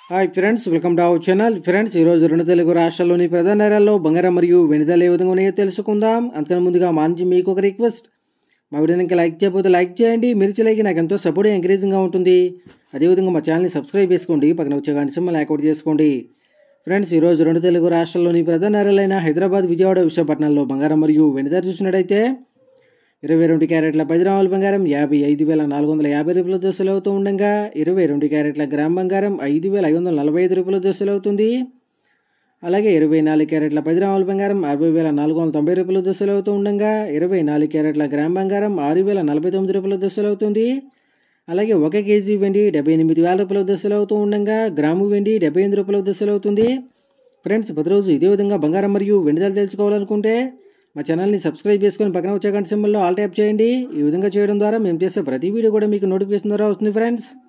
hi friends welcome to our channel friends ఈరోజు రెండు తెలుగు రాష్ట్రాల్లోని ప్రధాన నగరాల్లో బంగారం మరియు వెనుదల ఏ విధంగా ఉన్నాయో తెలుసుకుందాం అంతకన్నా ముందుగా మా నుంచి మీకు ఒక రిక్వెస్ట్ మా వీడియోని ఇంకా లైక్ చేయకపోతే లైక్ చేయండి మీరు చేయలేక నాకు ఎంతో సపోర్ట్ ఎంకరేజింగ్గా ఉంటుంది అదేవిధంగా మా ఛానల్ని సబ్స్క్రైబ్ చేసుకోండి పక్కన వచ్చే గంట సింబల్ యాక్టివేట్ చేసుకోండి ఫ్రెండ్స్ ఈరోజు రెండు తెలుగు రాష్ట్రాల్లోని ప్రధాన నగరాలైన హైదరాబాద్ విజయవాడ విశాఖపట్నంలో బంగారం మరియు వెనుదల చూసినట్టయితే ఇరవై రెండు క్యారెట్ల పది రాముల బంగారం యాభై ఐదు వేల నాలుగు వందల యాభై రూపాయల దశలు అవుతూ ఉండగా ఇరవై రెండు క్యారెట్ల గ్రామ్ బంగారం ఐదు వేల ఐదు వందల నలభై ఐదు రూపాయల దశలు అవుతుంది అలాగే ఇరవై నాలుగు క్యారెట్ల పది రాముల బంగారం అరవై వేల నాలుగు వందల తొంభై రూపాయల దశలు అవుతూ ఉండగా ఇరవై నాలుగు క్యారెట్ల గ్రామ్ బంగారం ఆరు వేల నలభై తొమ్మిది రూపాయల దశలు అవుతుంది అలాగే ఒక కేజీ వెండి డెబ్బై ఎనిమిది వేల రూపాయల దశలు అవుతూ ఉండగా గ్రాము వెండి డెబ్బై ఎనిమిది రూపాయల దశలు అవుతుంది ఫ్రెండ్స్ ప్రతిరోజు ఇదే విధంగా బంగారం మరియు వెండిదలు తెలుసుకోవాలనుకుంటే మా ఛానల్ని సబ్స్క్రైబ్ చేసుకొని పక్కన వచ్చే గంట సింబల్లో ఆల్ ట్యాప్ చేయండి ఈ విధంగా చేయడం ద్వారా మేము చేసే ప్రతి వీడియో కూడా మీకు నోటిఫికేషన్ ద్వారా వస్తుంది ఫ్రెండ్స్